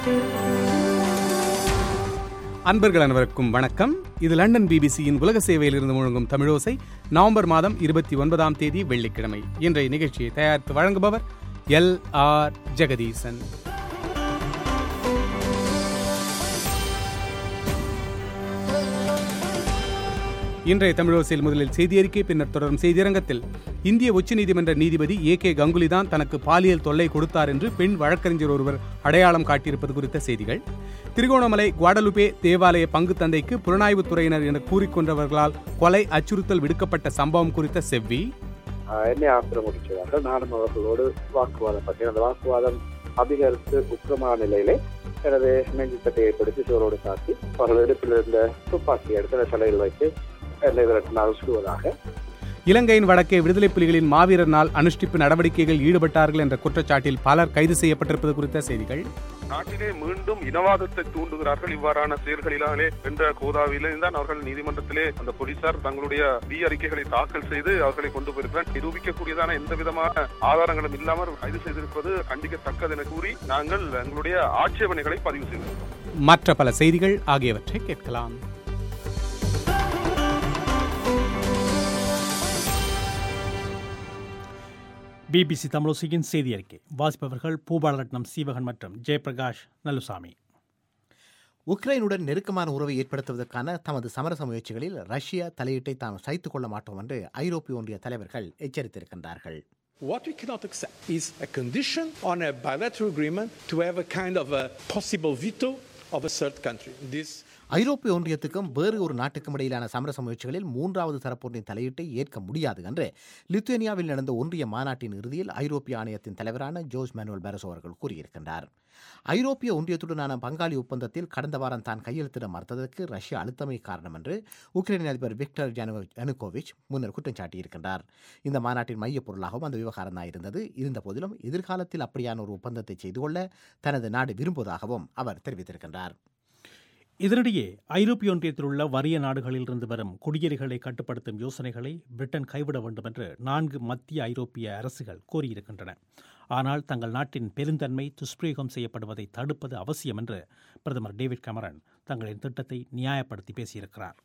அன்பர்கள் அனைவருக்கும் வணக்கம் இது லண்டன் பிபிசியின் உலக சேவையில் இருந்து முழங்கும் தமிழோசை நவம்பர் மாதம் இருபத்தி ஒன்பதாம் தேதி வெள்ளிக்கிழமை இன்றைய நிகழ்ச்சியை தயாரித்து வழங்குபவர் எல் ஆர் ஜெகதீசன் இன்றைய தமிழோசையில் முதலில் செய்தி அறிக்கை பின்னர் தொடரும் செய்தியரங்கத்தில் இந்திய உச்சநீதிமன்ற நீதிபதி ஏ கே கங்குலி தான் தனக்கு பாலியல் தொல்லை கொடுத்தார் என்று பெண் வழக்கறிஞர் ஒருவர் அடையாளம் காட்டியிருப்பது குறித்த செய்திகள் திருகோணமலை குவாடலுபே தேவாலய பங்கு தந்தைக்கு புலனாய்வுத் துறையினர் என கூறிக்கொண்டவர்களால் கொலை அச்சுறுத்தல் விடுக்கப்பட்ட சம்பவம் குறித்த செவ்வி ஆஹ் என்னை ஆத்திரம் முடிச்சதார்கள் நானும் அவர்களோடு வாக்குவாதம் பண்ணேன் அந்த வாக்குவாதம் அதிகரித்து உக்கிரமான நிலையிலே எனது நெஞ்சு தட்டையை பிடித்து சோரோடு தாக்கி அவர்கள் இடுப்பில் இருந்த துப்பாக்கி எடுத்து தலையில் வைத்து என்னை விரட்டினால் சுடுவதாக இலங்கையின் வடக்கே விடுதலை புலிகளின் மாவீரர் நாள் அனுஷ்டிப்பு நடவடிக்கைகள் ஈடுபட்டார்கள் என்ற குற்றச்சாட்டில் பலர் கைது செய்யப்பட்டிருப்பது குறித்த செய்திகள் நாட்டிலே மீண்டும் இனவாதத்தை தூண்டுகிறார்கள் இவ்வாறான செயல்களினாலே என்ற கோதாவிலே தான் அவர்கள் நீதிமன்றத்திலே அந்த போலீசார் தங்களுடைய வி அறிக்கைகளை தாக்கல் செய்து அவர்களை கொண்டு போயிருக்கிறார் நிரூபிக்கக்கூடியதான எந்த விதமான ஆதாரங்களும் இல்லாமல் கைது செய்திருப்பது கண்டிக்கத்தக்கது என கூறி நாங்கள் எங்களுடைய ஆட்சேபனைகளை பதிவு செய்திருக்கிறோம் மற்ற பல செய்திகள் ஆகியவற்றை கேட்கலாம் பிபிசி தமிழோசையின் செய்தி அறிக்கை வாசிப்பவர்கள் பூபாலரட்னம் சீவகன் மற்றும் ஜெயபிரகாஷ் நல்லுசாமி உக்ரைனுடன் நெருக்கமான உறவை ஏற்படுத்துவதற்கான தமது சமரச முயற்சிகளில் ரஷ்யா தலையீட்டை தாம் சகித்துக் கொள்ள மாட்டோம் என்று ஐரோப்பிய ஒன்றிய தலைவர்கள் எச்சரித்திருக்கின்றார்கள் What we cannot accept is a condition on a bilateral agreement to have a kind of a possible veto of a third country. This ஐரோப்பிய ஒன்றியத்துக்கும் வேறு ஒரு நாட்டுக்கும் இடையிலான சமரச முயற்சிகளில் மூன்றாவது தரப்பொன்றின் தலையீட்டை ஏற்க முடியாது என்று லித்துவேனியாவில் நடந்த ஒன்றிய மாநாட்டின் இறுதியில் ஐரோப்பிய ஆணையத்தின் தலைவரான ஜோஸ் மேனுவல் பெரசோ அவர்கள் கூறியிருக்கின்றார் ஐரோப்பிய ஒன்றியத்துடனான பங்காளி ஒப்பந்தத்தில் கடந்த வாரம் தான் கையெழுத்திட மறுத்ததற்கு ரஷ்யா அழுத்தமே காரணம் என்று உக்ரைன் அதிபர் விக்டர் ஜனுகோவிச் முன்னர் குற்றம் சாட்டியிருக்கின்றார் இந்த மாநாட்டின் மையப் பொருளாகவும் அந்த விவகாரம் தான் இருந்தது இருந்த போதிலும் எதிர்காலத்தில் அப்படியான ஒரு ஒப்பந்தத்தை செய்து கொள்ள தனது நாடு விரும்புவதாகவும் அவர் தெரிவித்திருக்கின்றார் இதனிடையே ஐரோப்பிய ஒன்றியத்தில் உள்ள வறிய நாடுகளிலிருந்து வரும் குடியேறிகளை கட்டுப்படுத்தும் யோசனைகளை பிரிட்டன் கைவிட வேண்டும் என்று நான்கு மத்திய ஐரோப்பிய அரசுகள் கோரியிருக்கின்றன ஆனால் தங்கள் நாட்டின் பெருந்தன்மை துஷ்பிரயோகம் செய்யப்படுவதை தடுப்பது அவசியம் என்று பிரதமர் டேவிட் கமரன் தங்களின் திட்டத்தை நியாயப்படுத்தி பேசியிருக்கிறார்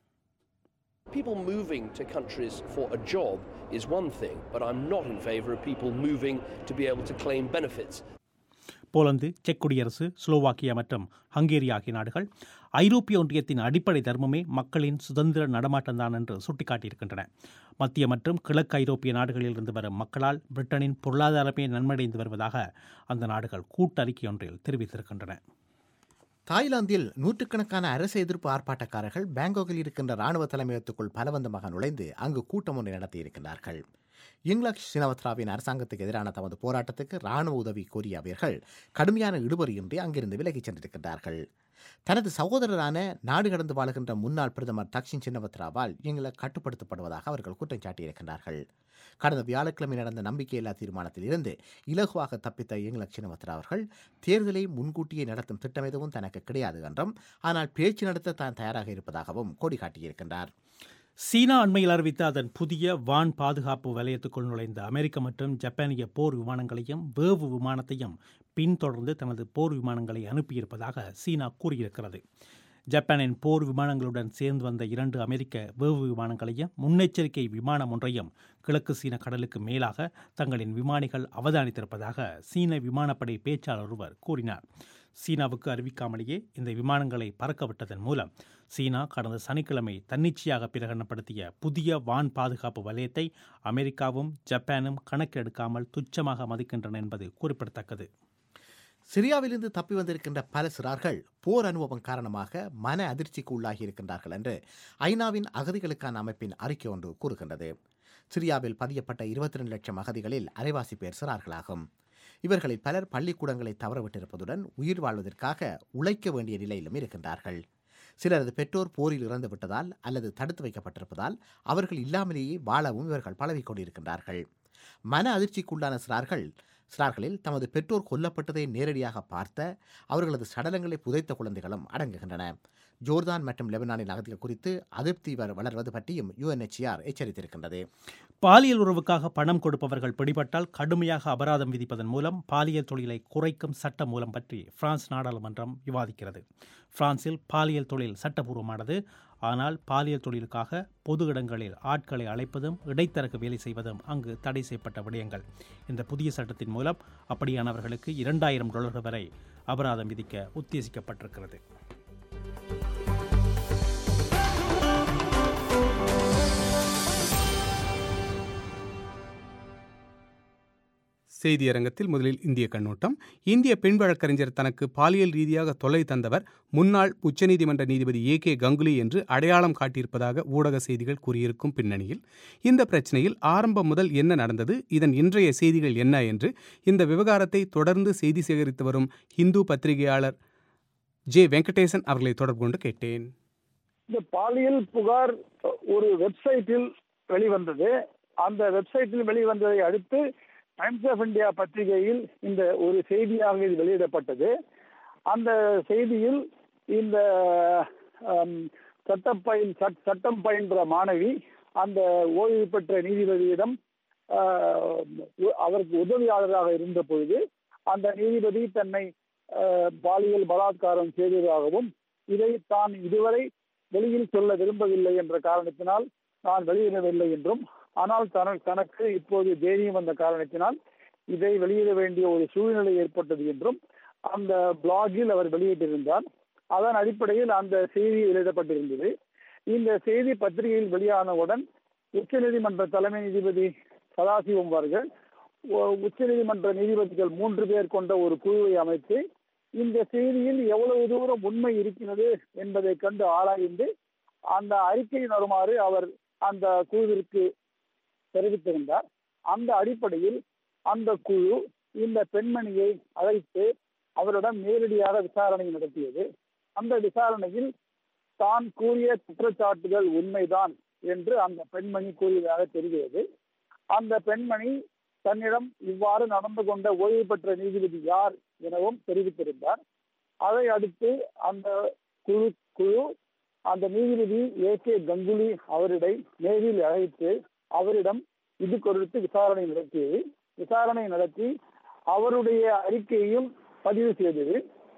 People moving to countries for a job is one thing, but I'm not in favour of people moving to be able to claim benefits. போலந்து செக் குடியரசு ஸ்லோவாக்கியா மற்றும் ஹங்கேரி ஆகிய நாடுகள் ஐரோப்பிய ஒன்றியத்தின் அடிப்படை தர்மமே மக்களின் சுதந்திர நடமாட்டம்தான் என்று சுட்டிக்காட்டியிருக்கின்றன மத்திய மற்றும் கிழக்கு ஐரோப்பிய நாடுகளில் இருந்து வரும் மக்களால் பிரிட்டனின் பொருளாதாரமே நன்மடைந்து வருவதாக அந்த நாடுகள் கூட்டறிக்கை ஒன்றில் தெரிவித்திருக்கின்றன தாய்லாந்தில் நூற்றுக்கணக்கான அரசு எதிர்ப்பு ஆர்ப்பாட்டக்காரர்கள் பேங்காக்கில் இருக்கின்ற ராணுவ தலைமையகத்துக்குள் பலவந்தமாக நுழைந்து அங்கு கூட்டம் ஒன்றை நடத்தியிருக்கிறார்கள் இங்லக் சினவத்ராவின் அரசாங்கத்துக்கு எதிரான தமது போராட்டத்துக்கு ராணுவ உதவி கோரிய அவர்கள் கடுமையான இடுபறியின்றி அங்கிருந்து விலகிச் சென்றிருக்கிறார்கள் தனது சகோதரரான நாடு கடந்து வாழுகின்ற முன்னாள் பிரதமர் தக்ஷின் சின்னவத்ராவால் இங்கிலாந்து கட்டுப்படுத்தப்படுவதாக அவர்கள் குற்றம் சாட்டியிருக்கிறார்கள் கடந்த வியாழக்கிழமை நடந்த நம்பிக்கையில்லா தீர்மானத்தில் இருந்து இலகுவாக தப்பித்த இங்கிலாந்து சின்னவத்ரா அவர்கள் தேர்தலை முன்கூட்டியே நடத்தும் திட்டம் எதுவும் தனக்கு கிடையாது என்றும் ஆனால் பேச்சு நடத்த தான் தயாராக இருப்பதாகவும் கோடி காட்டியிருக்கின்றார் சீனா அண்மையில் அறிவித்த அதன் புதிய வான் பாதுகாப்பு வலயத்துக்குள் நுழைந்த அமெரிக்க மற்றும் ஜப்பானிய போர் விமானங்களையும் வேவு விமானத்தையும் பின்தொடர்ந்து தனது போர் விமானங்களை அனுப்பியிருப்பதாக சீனா கூறியிருக்கிறது ஜப்பானின் போர் விமானங்களுடன் சேர்ந்து வந்த இரண்டு அமெரிக்க வேவு விமானங்களையும் முன்னெச்சரிக்கை விமானம் ஒன்றையும் கிழக்கு சீன கடலுக்கு மேலாக தங்களின் விமானிகள் அவதானித்திருப்பதாக சீன விமானப்படை பேச்சாளர் ஒருவர் கூறினார் சீனாவுக்கு அறிவிக்காமலேயே இந்த விமானங்களை பறக்கவிட்டதன் மூலம் சீனா கடந்த சனிக்கிழமை தன்னிச்சையாக பிரகடனப்படுத்திய புதிய வான் பாதுகாப்பு வலயத்தை அமெரிக்காவும் ஜப்பானும் கணக்கெடுக்காமல் துச்சமாக மதிக்கின்றன என்பது குறிப்பிடத்தக்கது சிரியாவிலிருந்து தப்பி வந்திருக்கின்ற பல சிறார்கள் போர் அனுபவம் காரணமாக மன அதிர்ச்சிக்கு உள்ளாகி இருக்கின்றார்கள் என்று ஐநாவின் அகதிகளுக்கான அமைப்பின் அறிக்கை ஒன்று கூறுகின்றது சிரியாவில் பதியப்பட்ட இருபத்தி ரெண்டு லட்சம் அகதிகளில் அரைவாசி பேர் சிறார்களாகும் இவர்களில் பலர் பள்ளிக்கூடங்களை தவறவிட்டிருப்பதுடன் உயிர் வாழ்வதற்காக உழைக்க வேண்டிய நிலையிலும் இருக்கின்றார்கள் சிலரது பெற்றோர் போரில் இறந்து விட்டதால் அல்லது தடுத்து வைக்கப்பட்டிருப்பதால் அவர்கள் இல்லாமலேயே வாழவும் இவர்கள் பழவிக் கொண்டிருக்கின்றார்கள் மன அதிர்ச்சிக்குள்ளான சிறார்கள் சிறார்களில் தமது பெற்றோர் கொல்லப்பட்டதை நேரடியாக பார்த்த அவர்களது சடலங்களை புதைத்த குழந்தைகளும் அடங்குகின்றன ஜோர்தான் மற்றும் லெபனானின் அகதிகள் குறித்து அதிருப்தி வ- வளர்வது பற்றியும் யுஎன்எச்சிஆர் எச்சரித்திருக்கின்றது பாலியல் உறவுக்காக பணம் கொடுப்பவர்கள் பிடிபட்டால் கடுமையாக அபராதம் விதிப்பதன் மூலம் பாலியல் தொழிலை குறைக்கும் சட்ட மூலம் பற்றி பிரான்ஸ் நாடாளுமன்றம் விவாதிக்கிறது பிரான்சில் பாலியல் தொழில் சட்டபூர்வமானது ஆனால் பாலியல் தொழிலுக்காக பொது இடங்களில் ஆட்களை அழைப்பதும் இடைத்தரகு வேலை செய்வதும் அங்கு தடை செய்யப்பட்ட விடயங்கள் இந்த புதிய சட்டத்தின் மூலம் அப்படியானவர்களுக்கு இரண்டாயிரம் டாலர்கள் வரை அபராதம் விதிக்க உத்தேசிக்கப்பட்டிருக்கிறது செய்தியரங்கத்தில் முதலில் இந்திய கண்ணோட்டம் இந்திய பெண் வழக்கறிஞர் தனக்கு பாலியல் ரீதியாக தொல்லை தந்தவர் முன்னாள் உச்சநீதிமன்ற நீதிபதி ஏ கே கங்குலி என்று அடையாளம் காட்டியிருப்பதாக ஊடக செய்திகள் கூறியிருக்கும் பின்னணியில் இந்த பிரச்சனையில் ஆரம்பம் முதல் என்ன நடந்தது இதன் இன்றைய செய்திகள் என்ன என்று இந்த விவகாரத்தை தொடர்ந்து செய்தி சேகரித்து வரும் இந்து பத்திரிகையாளர் ஜே வெங்கடேசன் அவர்களை தொடர்பு கொண்டு கேட்டேன் இந்த பாலியல் புகார் ஒரு வெப்சைட்டில் வெளிவந்தது அந்த வெப்சைட்டில் வெளிவந்ததை அடுத்து டைம்ஸ் ஆஃப் இந்தியா பத்திரிகையில் இந்த ஒரு செய்தியாக இது வெளியிடப்பட்டது அந்த செய்தியில் இந்த ஆம், சட்டப் பயின் சட்- சட்டம் பயின்ற மாணவி அந்த ஓய்வு பெற்ற நீதிபதியிடம் ஆ, அவருக்கு உதவியாளராக இருந்த பொழுது அந்த நீதிபதி தன்னை ஆ, பாலியல் பலாத்காரம் செய்ததாகவும் இதை தான் இதுவரை வெளியில் சொல்ல விரும்பவில்லை என்ற காரணத்தினால் நான் வெளியிடவில்லை என்றும் ஆனால் தன தனக்கு இப்போது தைரியம் வந்த காரணத்தினால் இதை வெளியிட வேண்டிய ஒரு சூழ்நிலை ஏற்பட்டது என்றும் அந்த பிளாகில் அவர் வெளியிட்டிருந்தார் அதன் அடிப்படையில் அந்த செய்தி வெளியிடப்பட்டிருந்தது இந்த செய்தி பத்திரிகையில் வெளியானவுடன் உச்சநீதிமன்ற தலைமை நீதிபதி சதாசிவம் அவர்கள் ஒ- உச்சநீதிமன்ற நீதிபதிகள் மூன்று பேர் கொண்ட ஒரு குழுவை அமைத்து இந்த செய்தியில் எவ்வளவு தூரம் உண்மை இருக்கிறது என்பதை கண்டு ஆராய்ந்து அந்த அறிக்கை வருமாறு அவர் அந்த குழுவிற்கு தெரிவித்திருந்தார் அந்த அடிப்படையில் அந்த குழு இந்த பெண்மணியை அழைத்து அவரிடம் நேரடியாக விசாரணை நடத்தியது அந்த விசாரணையில் தான் கூறிய குற்றச்சாட்டுகள் உண்மைதான் என்று அந்த பெண்மணி கூறியதாக தெரிகிறது அந்த பெண்மணி தன்னிடம் இவ்வாறு நடந்து கொண்ட ஓய்வு பெற்ற நீதிபதி யார் எனவும் தெரிவித்திருந்தார் அதை அடுத்து அந்த குழு குழு அந்த நீதிபதி ஏ கே கங்குலி அவரிடை நேரில் அழைத்து அவரிடம் இது குறித்து விசாரணை நடத்தியது விசாரணை நடத்தி அவருடைய அறிக்கையையும் பதிவு செய்தது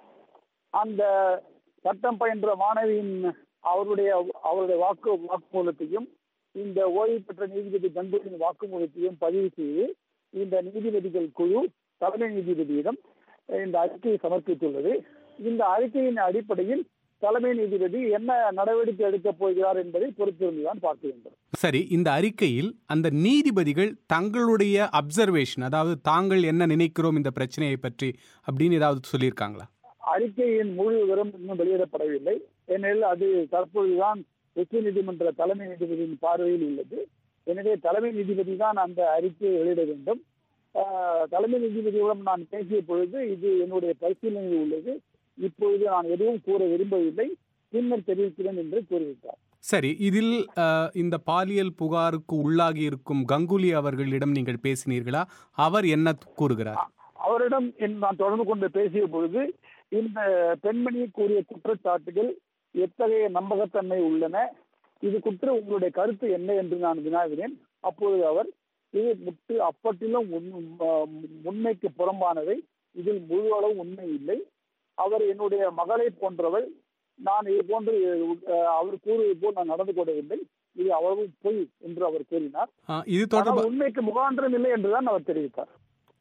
அந்த சட்டம் பயின்ற மாணவியின் அவருடைய அவருடைய வாக்கு வாக்குமூலத்தையும் இந்த ஓய்வு பெற்ற நீதிபதி கங்குலியின் வாக்குமூலத்தையும் பதிவு செய்து இந்த நீதிபதிகள் குழு தலைமை நீதிபதியிடம் இந்த அறிக்கையை சமர்ப்பித்துள்ளது இந்த அறிக்கையின் அடிப்படையில் தலைமை நீதிபதி என்ன நடவடிக்கை எடுக்கப் போகிறார் என்பதை பொறுத்திருந்துதான் பார்க்க வேண்டும் சரி இந்த அறிக்கையில் அந்த நீதிபதிகள் தங்களுடைய அப்சர்வேஷன் அதாவது தாங்கள் என்ன நினைக்கிறோம் இந்த பிரச்சனையை பற்றி அப்படின்னு ஏதாவது சொல்லியிருக்காங்களா அறிக்கையின் முழு விவரம் இன்னும் வெளியிடப்படவில்லை ஏனெனில் அது தற்பொழுதுதான் உச்ச நீதிமன்ற தலைமை நீதிபதியின் பார்வையில் உள்ளது எனவே தலைமை நீதிபதி தான் அந்த அறிக்கையை வெளியிட வேண்டும் ஆஹ், தலைமை நீதிபதியுடன் நான் பேசிய பொழுது இது என்னுடைய பரிசீலனையில் உள்ளது இப்பொழுது நான் எதுவும் கூற விரும்பவில்லை பின்னர் தெரிவிக்கிறேன் என்று கூறிவிட்டார் சரி இதில் அஹ், இந்த பாலியல் புகாருக்கு உள்ளாகி இருக்கும் கங்குலி அவர்களிடம் நீங்கள் பேசினீர்களா அவர் என்ன கூறுகிறார் அவரிடம் என் நான் தொடர்பு கொண்டு பேசிய பொழுது இந்த பெண்மணி கூறிய குற்றச்சாட்டுகள் எத்தகைய நம்பகத்தன்மை உள்ளன இது குற்ற உங்களுடைய கருத்து என்ன என்று நான் வினாவினேன் அப்பொழுது அவர் இது முற்று அப்பட்டிலும் உண்- ஆஹ் உண்மைக்கு புறம்பானவை இதில் முழு அளவு உண்மை இல்லை அவர் என்னுடைய மகளை போன்றவள் நான் இது போன்று ஆஹ், அவர் கூறுவது போல் நான் நடந்து கொள்ளவில்லை இது அவ்வளவு பொய் என்று அவர் கூறினார் அஹ், இது தொடர்பா ஆனால் உண்மைக்கு முகாந்திரம் இல்லை என்றுதான் அவர் தெரிவித்தார்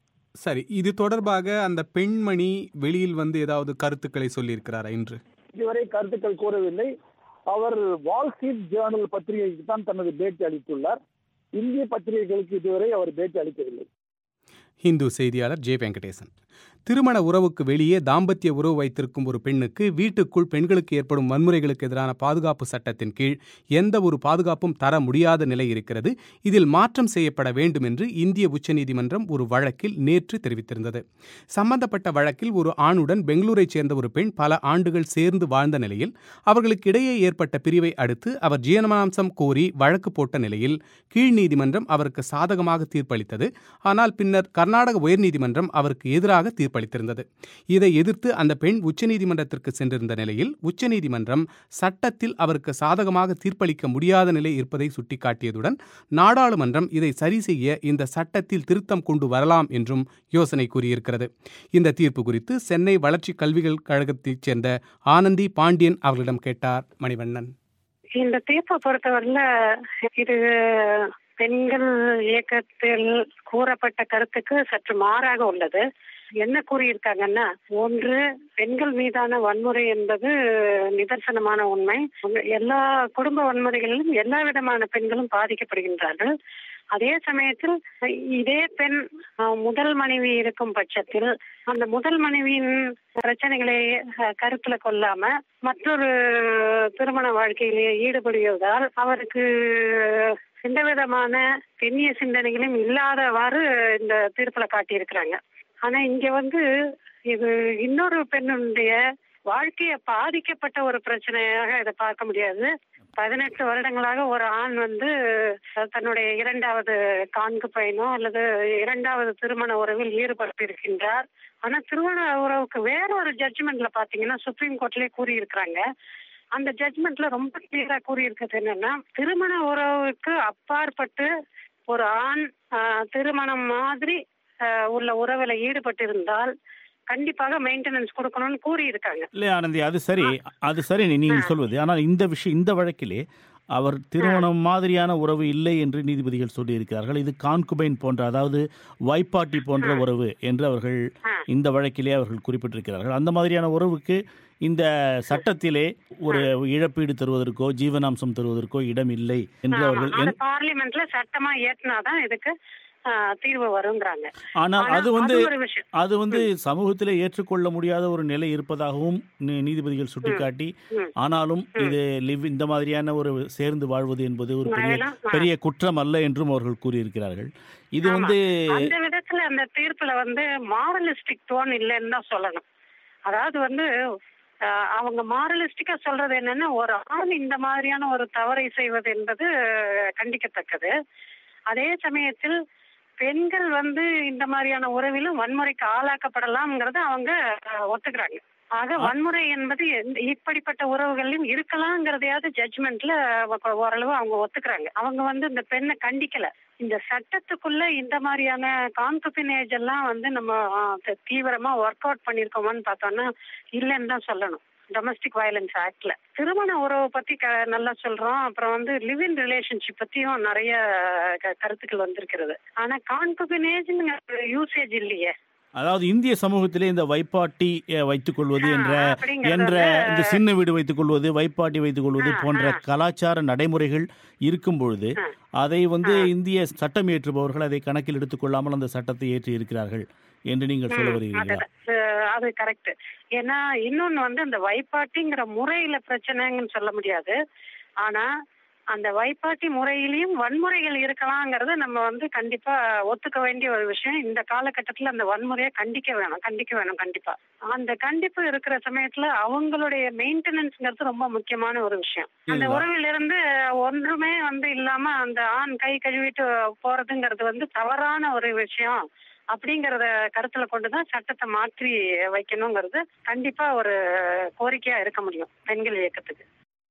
சரி இது தொடர்பாக அந்த பெண்மணி வெளியில் வந்து ஏதாவது கருத்துக்களை சொல்லியிருக்கிறாரா இன்று இதுவரை கருத்துக்கள் கூறவில்லை அவர் வால் ஸ்ட்ரீட் ஜேர்னல் பத்திரிகைக்கு தான் தனது பேட்டி அளித்துள்ளார் இந்திய பத்திரிகைகளுக்கு இதுவரை அவர் பேட்டி அளிக்கவில்லை ஹிந்து செய்தியாளர் ஜே வெங்கடேசன் திருமண உறவுக்கு வெளியே தாம்பத்திய உறவு வைத்திருக்கும் ஒரு பெண்ணுக்கு வீட்டுக்குள் பெண்களுக்கு ஏற்படும் வன்முறைகளுக்கு எதிரான பாதுகாப்பு சட்டத்தின் கீழ் எந்த ஒரு பாதுகாப்பும் தர முடியாத நிலை இருக்கிறது இதில் மாற்றம் செய்யப்பட வேண்டும் என்று இந்திய உச்சநீதிமன்றம் ஒரு வழக்கில் நேற்று தெரிவித்திருந்தது சம்பந்தப்பட்ட வழக்கில் ஒரு ஆணுடன் பெங்களூரைச் சேர்ந்த ஒரு பெண் பல ஆண்டுகள் சேர்ந்து வாழ்ந்த நிலையில் அவர்களுக்கு இடையே ஏற்பட்ட பிரிவை அடுத்து அவர் ஜீவனாம்சம் கோரி வழக்கு போட்ட நிலையில் கீழ் நீதிமன்றம் அவருக்கு சாதகமாக தீர்ப்பளித்தது ஆனால் பின்னர் கர்நாடக உயர்நீதிமன்றம் அவருக்கு எதிராக தீர்ப்பளித்தது தீர்ப்பளித்திருந்தது இதை எதிர்த்து அந்த பெண் உச்சநீதிமன்றத்திற்கு சென்றிருந்த நிலையில் உச்சநீதிமன்றம் சட்டத்தில் அவருக்கு சாதகமாக தீர்ப்பளிக்க முடியாத நிலை இருப்பதை சுட்டிக்காட்டியதுடன் நாடாளுமன்றம் இதை சரி செய்ய இந்த சட்டத்தில் திருத்தம் கொண்டு வரலாம் என்றும் யோசனை கூறியிருக்கிறது இந்த தீர்ப்பு குறித்து சென்னை வளர்ச்சி கல்விகள் கழகத்தைச் சேர்ந்த ஆனந்தி பாண்டியன் அவர்களிடம் கேட்டார் மணிவண்ணன் இந்த தீர்ப்பை பொறுத்தவரையில இது பெண்கள் இயக்கத்தில் கூறப்பட்ட கருத்துக்கு சற்று மாறாக உள்ளது என்ன கூறியிருக்காங்கன்னா ஒன்று பெண்கள் மீதான வன்முறை என்பது நிதர்சனமான உண்மை எல்லா குடும்ப வன்முறைகளிலும் எல்லா விதமான பெண்களும் பாதிக்கப்படுகின்றார்கள் அதே சமயத்தில் இதே பெண் அஹ், முதல் மனைவி இருக்கும் பட்சத்தில் அந்த முதல் மனைவியின் பிரச்சனைகளை அஹ், கருத்துல கொள்ளாம மற்றொரு திருமண வாழ்க்கையிலே ஈடுபடுவதால் அவருக்கு எந்த விதமான பெண்ணிய சிந்தனைகளும் இல்லாதவாறு இந்த தீர்ப்புல காட்டியிருக்கிறாங்க ஆனா இங்க வந்து இது இன்னொரு பெண்ணுடைய வாழ்க்கைய பாதிக்கப்பட்ட ஒரு பிரச்சனையாக இதை பார்க்க முடியாது பதினெட்டு வருடங்களாக ஒரு ஆண் வந்து அஹ், தன்னுடைய இரண்டாவது காண்கு பயனோ அல்லது இரண்டாவது திருமண உறவில் ஈடுபட்டு இருக்கின்றார் ஆனா திருமண உறவுக்கு வேற ஒரு ஜட்ஜ்மெண்ட்ல பாத்தீங்கன்னா சுப்ரீம் கோர்ட்லயே கூறியிருக்கிறாங்க அந்த ஜட்ஜ்மெண்ட்ல ரொம்ப கிளியரா கூறியிருக்கிறது என்னன்னா திருமண உறவுக்கு அப்பாற்பட்டு ஒரு ஆண் ஆஹ், திருமணம் மாதிரி ஆஹ், உள்ள உறவுல ஈடுபட்டு இருந்தால் கண்டிப்பாக மெயின்டெனன்ஸ் கொடுக்கணும்னு கூறியிருக்காங்க இல்லை ஆனந்தி அது சரி அது சரி நீங்கள் சொல்வது ஆனால் இந்த விஷயம் இந்த வழக்கிலே அவர் திருமணம் மாதிரியான உறவு இல்லை என்று நீதிபதிகள் சொல்லியிருக்கிறார்கள் இது கான்குபைன் போன்ற அதாவது வைப்பாட்டி போன்ற உறவு என்று அவர்கள் இந்த வழக்கிலே அவர்கள் குறிப்பிட்டிருக்கிறார்கள் அந்த மாதிரியான உறவுக்கு இந்த சட்டத்திலே ஒரு இழப்பீடு தருவதற்கோ ஜீவனாம்சம் தருவதற்கோ இடம் இல்லை என்று அவர்கள் அது என்- பார்லிமெண்ட்ல சட்டமா ஏற்றினாதான் இதுக்கு ஆஹ், தீர்வு வருங்கிறாங்க ஆனால் ஆனா அது வந்து ஒரு விஷயம் அது வந்து சமூகத்திலே ஏற்றுக்கொள்ள முடியாத ஒரு நிலை இருப்பதாகவும் நீ- நீதிபதிகள் சுட்டிக்காட்டி ம். ஆனாலும் இது லிவ் இந்த மாதிரியான ஒரு சேர்ந்து வாழ்வது என்பது ஒரு பெரிய அதெல்லாம், ஆ. பெரிய குற்றம் அல்ல என்றும் அவர்கள் கூறியிருக்கிறார்கள் இது ஆமா. வந்து அந்த விதத்துல அந்த தீர்ப்புல வந்து மாரலிஸ்டிக் டோன் இல்லைன்னு தான் சொல்லணும் அதாவது வந்து ஆஹ், அவங்க மாரலிஸ்டிக்கா சொல்றது என்னன்னா ஒரு ஆண் இந்த மாதிரியான ஒரு தவறை செய்வது என்பது கண்டிக்கத்தக்கது அதே சமயத்தில் பெண்கள் வந்து இந்த மாதிரியான உறவிலும் வன்முறைக்கு ஆளாக்கப்படலாம்ங்கிறத அவங்க ஆஹ், ஒத்துக்கிறாங்க ஆக வன்முறை என்பது எந்த- இப்படிப்பட்ட உறவுகளிலும் இருக்கலாங்கிறதையாவது ஜட்ஜ்மெண்ட்ல ஓரளவு அவங்க ஒத்துக்கிறாங்க அவங்க வந்து இந்த பெண்ணை கண்டிக்கல இந்த சட்டத்துக்குள்ள இந்த மாதிரியான கான்குபினேஜ் எல்லாம் வந்து நம்ம ஆ, த- தீவிரமா ஒர்க் அவுட் பண்ணிருக்கோமான்னு பார்த்தோம்னா இல்லைன்னு தான் சொல்லணும் டொமஸ்டிக் வயலன்ஸ் ஆக்ட்ல திருமண உறவை பத்தி க- நல்லா சொல்றோம் அப்புறம் வந்து லிவ் இன் ரிலேஷன்ஷிப் பத்தியும் நிறைய க- கருத்துக்கள் வந்திருக்கிறது ஆனா கான்குபினேஜ்ங்கிற யூசேஜ் இல்லையே அதாவது இந்திய சமூகத்திலே இந்த வைப்பாட்டி அஹ், வைத்துக் கொள்வது ஆ, என்ற அப்படிங்கிறது என்ற வந்து- இந்த சின்ன வீடு வைத்துக் கொள்வது வைப்பாட்டி வைத்துக் கொள்வது ஆ, போன்ற ஆ. கலாச்சார நடைமுறைகள் இருக்கும் பொழுது ஆ. அதை வந்து இந்திய சட்டம் இயற்றுபவர்கள் அதை கணக்கில் எடுத்துக்கொள்ளாமல் அந்த சட்டத்தை ஏற்றி இருக்கிறார்கள் என்று நீங்கள் சொல்ல ம், வருகிறீர்களா அதுதான். அஹ் அது கரெக்ட் ஏன்னா இன்னொன்னு வந்து அந்த வைப்பாட்டிங்கிற முறையில பிரச்சனைன்னு சொல்ல முடியாது ஆனா அந்த வைப்பாட்டி முறையிலையும் வன்முறைகள் இருக்கலாங்கிறத நம்ம வந்து கண்டிப்பா ஒத்துக்க வேண்டிய ஒரு விஷயம் இந்த காலகட்டத்துல அந்த வன்முறையை கண்டிக்க வேணும் கண்டிக்க வேணும் கண்டிப்பா அந்த கண்டிப்பு இருக்கிற சமயத்துல அவங்களுடைய மெயின்டெனன்ஸ்ங்கிறது ரொம்ப முக்கியமான ஒரு விஷயம் அந்த இல்ல. உறவிலிருந்து ஒன்றுமே வந்து இல்லாம அந்த ஆண் கை கழுவிட்டு போறதுங்கிறது வந்து தவறான ஒரு விஷயம் அப்படிங்கறத கருத்துல கொண்டுதான் சட்டத்தை மாற்றி வைக்கணுங்கிறது கண்டிப்பா ஒரு கோரிக்கையா இருக்க முடியும் பெண்கள் இயக்கத்துக்கு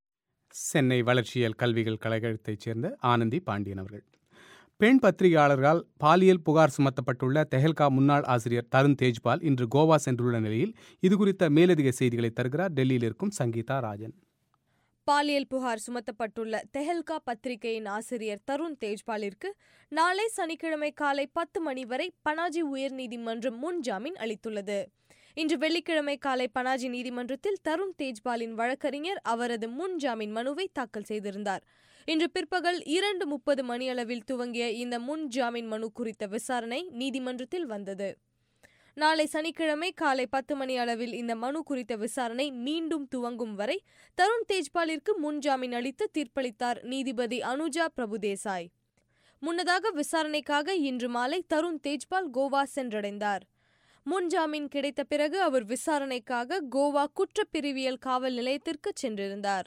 சென்னை வளர்ச்சியல் கல்விகள் கழகத்தைச் சேர்ந்த ஆனந்தி பாண்டியன் அவர்கள் பெண் பத்திரிகையாளர்களால் பாலியல் புகார் சுமத்தப்பட்டுள்ள தெஹல்கா முன்னாள் ஆசிரியர் தருண் தேஜ்பால் இன்று கோவா சென்றுள்ள நிலையில் இதுகுறித்த மேலதிக செய்திகளை தருகிறார் டெல்லியில் இருக்கும் சங்கீதா ராஜன் பாலியல் புகார் சுமத்தப்பட்டுள்ள தெஹல்கா பத்திரிகையின் ஆசிரியர் தருண் தேஜ்பாலிற்கு நாளை சனிக்கிழமை காலை பத்து மணி வரை பனாஜி உயர்நீதிமன்றம் முன் ஜாமீன் அளித்துள்ளது இன்று வெள்ளிக்கிழமை காலை பனாஜி நீதிமன்றத்தில் தருண் தேஜ்பாலின் வழக்கறிஞர் அவரது முன் ஜாமீன் மனுவை தாக்கல் செய்திருந்தார் இன்று பிற்பகல் இரண்டு முப்பது மணியளவில் துவங்கிய இந்த முன் ஜாமீன் மனு குறித்த விசாரணை நீதிமன்றத்தில் வந்தது நாளை சனிக்கிழமை காலை பத்து மணி அளவில் இந்த மனு குறித்த விசாரணை மீண்டும் துவங்கும் வரை தருண் தேஜ்பாலிற்கு முன்ஜாமீன் அளித்து தீர்ப்பளித்தார் நீதிபதி அனுஜா பிரபுதேசாய் முன்னதாக விசாரணைக்காக இன்று மாலை தருண் தேஜ்பால் கோவா சென்றடைந்தார் முன்ஜாமீன் கிடைத்த பிறகு அவர் விசாரணைக்காக கோவா குற்றப்பிரிவியல் காவல் நிலையத்திற்கு சென்றிருந்தார்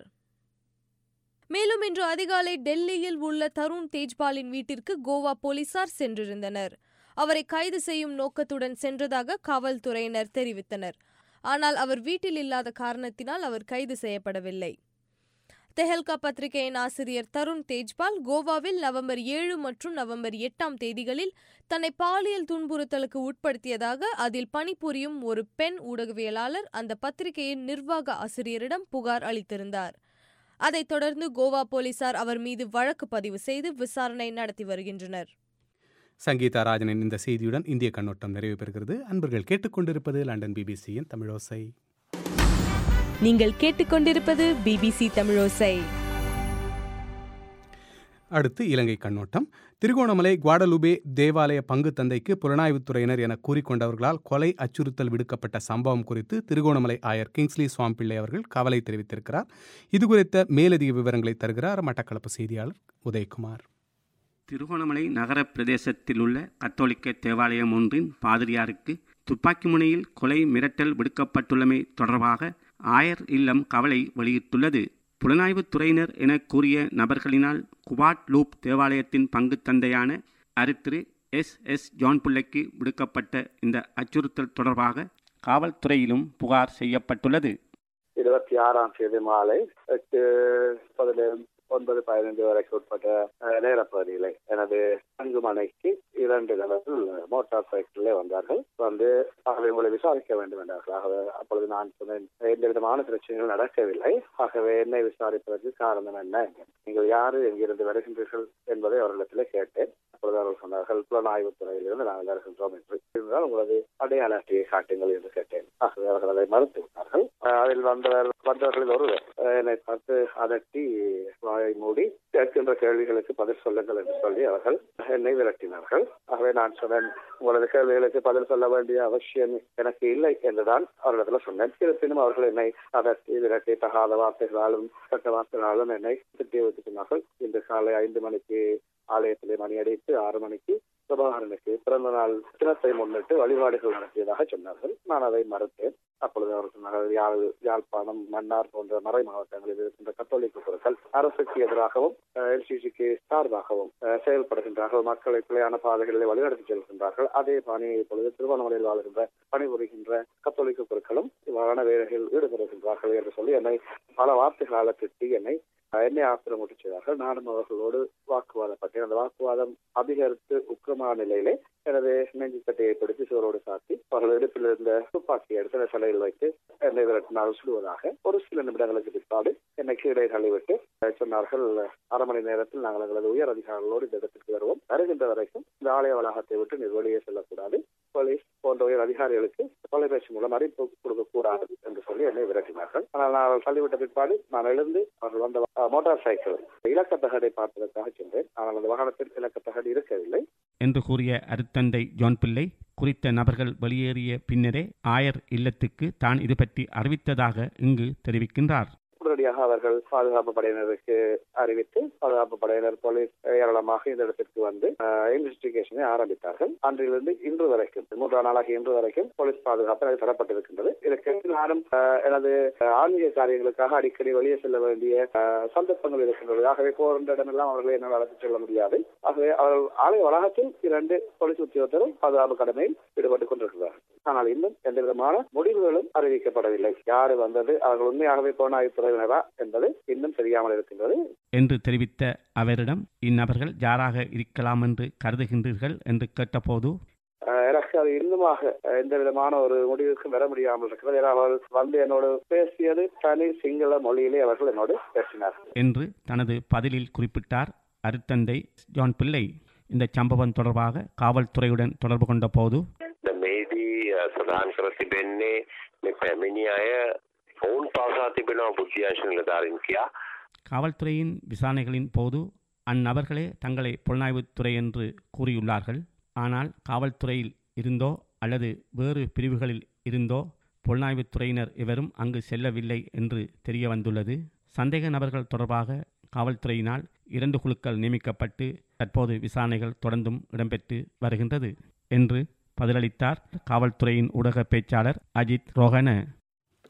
மேலும் இன்று அதிகாலை டெல்லியில் உள்ள தருண் தேஜ்பாலின் வீட்டிற்கு கோவா போலீசார் சென்றிருந்தனர் அவரை கைது செய்யும் நோக்கத்துடன் சென்றதாக காவல்துறையினர் தெரிவித்தனர் ஆனால் அவர் வீட்டில் இல்லாத காரணத்தினால் அவர் கைது செய்யப்படவில்லை தெஹல்கா பத்திரிகையின் ஆசிரியர் தருண் தேஜ்பால் கோவாவில் நவம்பர் ஏழு மற்றும் நவம்பர் எட்டாம் தேதிகளில் தன்னை பாலியல் துன்புறுத்தலுக்கு உட்படுத்தியதாக அதில் பணிபுரியும் ஒரு பெண் ஊடகவியலாளர் அந்த பத்திரிகையின் நிர்வாக ஆசிரியரிடம் புகார் அளித்திருந்தார் அதைத் தொடர்ந்து கோவா போலீசார் அவர் மீது வழக்கு பதிவு செய்து விசாரணை நடத்தி வருகின்றனர் சங்கீதா ராஜனின் இந்த செய்தியுடன் இந்திய கண்ணோட்டம் நிறைவு பெறுகிறது அன்பர்கள் கேட்டுக்கொண்டிருப்பது லண்டன் பிபிசியின் தமிழோசை நீங்கள் கேட்டுக்கொண்டிருப்பது பிபிசி தமிழோசை அடுத்து இலங்கை கண்ணோட்டம் திருகோணமலை குவாடலுபே தேவாலய பங்கு தந்தைக்கு புலனாய்வுத்துறையினர் என கூறிக்கொண்டவர்களால் கொலை அச்சுறுத்தல் விடுக்கப்பட்ட சம்பவம் குறித்து திருகோணமலை ஆயர் கிங்ஸ்லி சுவாம்பிள்ளை அவர்கள் கவலை தெரிவித்திருக்கிறார் இது குறித்த மேலதிக விவரங்களை தருகிறார் மட்டக்களப்பு செய்தியாளர் உதயகுமார் திருகோணமலை நகர பிரதேசத்தில் உள்ள கத்தோலிக்க தேவாலயம் ஒன்றின் பாதிரியாருக்கு துப்பாக்கி முனையில் கொலை மிரட்டல் விடுக்கப்பட்டுள்ளமை தொடர்பாக ஆயர் இல்லம் கவலை வெளியிட்டுள்ளது புலனாய்வுத் துறையினர் என கூறிய நபர்களினால் குவாட் லூப் தேவாலயத்தின் பங்கு தந்தையான அரித்திரு எஸ் எஸ் ஜான் பிள்ளைக்கு விடுக்கப்பட்ட இந்த அச்சுறுத்தல் தொடர்பாக காவல்துறையிலும் புகார் செய்யப்பட்டுள்ளது இருபத்தி ஆறாம் தேதி மாலை எட்டு பதினேழு ஒன்பது பதினைந்து வரைக்கும் உட்பட்ட அஹ், நேரப்பகுதியிலே எனது அங்குமனைக்கு இரண்டு நபர்கள் மோட்டார் சைக்கிளிலே வந்தார்கள் வந்து ஆகவே உங்களை விசாரிக்க வேண்டும் என்றார்கள் ஆகவே அப்பொழுது நான் சொன்னேன் எந்த விதமான பிரச்சனைகள் நடக்கவில்லை ஆகவே என்னை விசாரிப்பதற்கு காரணம் என்ன என்றேன். நீங்கள் யாரு எங்கிருந்து வருகின்றீர்கள் என்பதை அவர்களிடத்திலே கேட்டேன் அப்பொழுது அவர்கள் சொன்னார்கள் புலனாய்வுத் துறையிலிருந்து நாங்கள் வருகின்றோம் என்று இருந்தால் உங்களது அடையாள அட்டையை காட்டுங்கள் என்று கேட்டேன் ஆகவே அவர்கள் அதை மறுத்து விட்டார்கள் அஹ், அதில் வந்தவர் வந்தவர்களில் ஒருவர் அஹ், என்னை பார்த்து அதட்டி வாயை மூடி கேட்கின்ற கேள்விகளுக்கு பதில் சொல்லுங்கள் என்று சொல்லி அவர்கள் என்னை விரட்டினார்கள் ஆகவே நான் சொன்னேன் உங்களது கேள்விகளுக்கு பதில் சொல்ல வேண்டிய அவசியம் எனக்கு இல்லை என்றுதான் அவரிடத்துல சொன்னேன் இருப்பினும் அவர்கள் என்னை அதட்டி விரட்டி தகாத வார்த்தைகளாலும் கட்ட வார்த்தைகளாலும் என்னை திட்டி வைத்துக் சொன்னார்கள் இன்று காலை ஐந்து மணிக்கு ஆலயத்திலே மணி அடித்து ஆறு மணிக்கு சுபகாரனுக்கு பிறந்த நாள் தினத்தை முன்னிட்டு வழிபாடுகள் நடத்தியதாக சொன்னார்கள் நான் அதை மறுத்தேன் அப்பொழுது அவர் சொன்னார்கள் யாழ் யாழ்ப்பாணம் மன்னார் போன்ற மறை மாவட்டங்களில் இருக்கின்ற கத்தோலிக்க குழுக்கள் அரசுக்கு எதிராகவும் எல்சிசிக்கு சார்பாகவும் அஹ், செயல்படுகின்றார்கள் மக்களை பிழையான பாதைகளில் வழிநடத்தி செல்கின்றார்கள் அதே பாணியை இப்பொழுது திருவண்ணாமலையில் வாழ்கின்ற பணிபுரிகின்ற கத்தோலிக்க குழுக்களும் இவ்வாறான வேலைகளில் ஈடுபடுகின்றார்கள் என்று சொல்லி என்னை பல வார்த்தைகளால் திட்டி என்னை அஹ், என்னை ஆத்திரமூட்டி செய்தார்கள் நானும் அவர்களோடு வாக்குவாதப்பட்டேன் அந்த வாக்குவாதம் அதிகரித்து உக்கிரமான நிலையிலே எனது நெஞ்சு சட்டையை பிடித்து சுவரோடு சாத்தி அவர்கள் இடுப்பில் இருந்த துப்பாக்கி எடுத்து அந்த சிலையில் வைத்து என்னை விரட்டினால் சுடுவதாக ஒரு சில நிமிடங்களுக்கு பிற்பாடு என்னை கீழே தள்ளிவிட்டு அஹ், சொன்னார்கள் அரை மணி நேரத்தில் நாங்கள் எங்களது உயர் அதிகாரிகளோடு இந்த இடத்திற்கு வருவோம் வருகின்ற வரைக்கும் இந்த ஆலய வளாகத்தை விட்டு நீர் வெளியே செல்லக்கூடாது போலீஸ் போன்ற உயர் அதிகாரிகளுக்கு தொலைபேசி மூலம் அறிவிப்பு கொடுக்க கூடாது என்று சொல்லி என்னை விரட்டினார்கள் ஆனால் நான் தள்ளிவிட்ட பிற்பாடு நான் எழுந்து அவர்கள் வந்த அஹ், மோட்டார் சைக்கிள் இலக்கத்தகடை பார்ப்பதற்காக சென்றேன் ஆனால் அந்த வாகனத்தில் இலக்கத்தகடு இருக்கவில்லை என்று கூறிய அருத்தந்தை ஜான் பிள்ளை குறித்த நபர்கள் வெளியேறிய பின்னரே ஆயர் இல்லத்துக்கு தான் இது பற்றி அறிவித்ததாக இங்கு தெரிவிக்கின்றார் உடனடியாக அவர்கள் பாதுகாப்பு படையினருக்கு அறிவித்து பாதுகாப்பு படையினர் போலீஸ் ஏராளமாக இந்த இடத்திற்கு வந்து இன்வெஸ்டிகேஷனை ஆரம்பித்தார்கள் அன்றிலிருந்து இன்று வரைக்கும் மூன்றாம் நாளாக இன்று வரைக்கும் போலீஸ் பாதுகாப்பு எனக்கு தரப்பட்டிருக்கின்றது இதற்கு நானும் அஹ், எனது அஹ், ஆன்மீக காரியங்களுக்காக அடிக்கடி வெளியே செல்ல வேண்டிய அஹ், சந்தர்ப்பங்கள் இருக்கின்றது ஆகவே போகின்ற இடமெல்லாம் அவர்களை என்னால் அழைத்துச் செல்ல முடியாது ஆகவே அவர்கள் ஆலய வளாகத்தில் இரண்டு போலீஸ் உத்தியோகத்தரும் பாதுகாப்பு கடமையில் ஈடுபட்டுக் கொண்டிருக்கிறார்கள் ஆனால் இன்னும் எந்த விதமான முடிவுகளும் அறிவிக்கப்படவில்லை யாரு வந்தது அவர்கள் உண்மையாகவே புலனாய்வு துறையினரா என்பது இன்னும் தெரியாமல் இருக்கின்றது என்று தெரிவித்த அவரிடம் இந்நபர்கள் யாராக இருக்கலாம் என்று கருதுகின்றீர்கள் என்று கேட்டபோது அஹ் எனக்கு அது இன்னுமாக அஹ், எந்த விதமான ஒரு முடிவுக்கும் வர முடியாமல் இருக்கிறது ஏன்னா அவர்கள் வந்து என்னோடு பேசியது தனி சிங்கள மொழியிலே அவர்கள் என்னோடு பேசினார்கள் என்று தனது பதிலில் குறிப்பிட்டார் அருத்தந்தை ஜான் பிள்ளை இந்த சம்பவம் தொடர்பாக காவல்துறையுடன் தொடர்பு கொண்ட போது මේදී අ, සඳහන් කර තිබෙන්නේ මේ පැමිණි අය ඔවුන් පවසා තිබෙනවා බුද්ධ්‍යංශ නිලධාරීන් කියා காவல்துறையின் விசாரணைகளின் போது அந்நபர்களே தங்களை புலனாய்வுத்துறை என்று கூறியுள்ளார்கள் ஆனால் காவல்துறையில் இருந்தோ அல்லது வேறு பிரிவுகளில் இருந்தோ புலனாய்வுத்துறையினர் எவரும் அங்கு செல்லவில்லை என்று தெரிய வந்துள்ளது சந்தேக நபர்கள் தொடர்பாக காவல்துறையினால் இரண்டு குழுக்கள் நியமிக்கப்பட்டு தற்போது விசாரணைகள் தொடர்ந்தும் இடம்பெற்று வருகின்றது என்று பதிலளித்தார் காவல்துறையின் ஊடக பேச்சாளர் அஜித் ரோஹன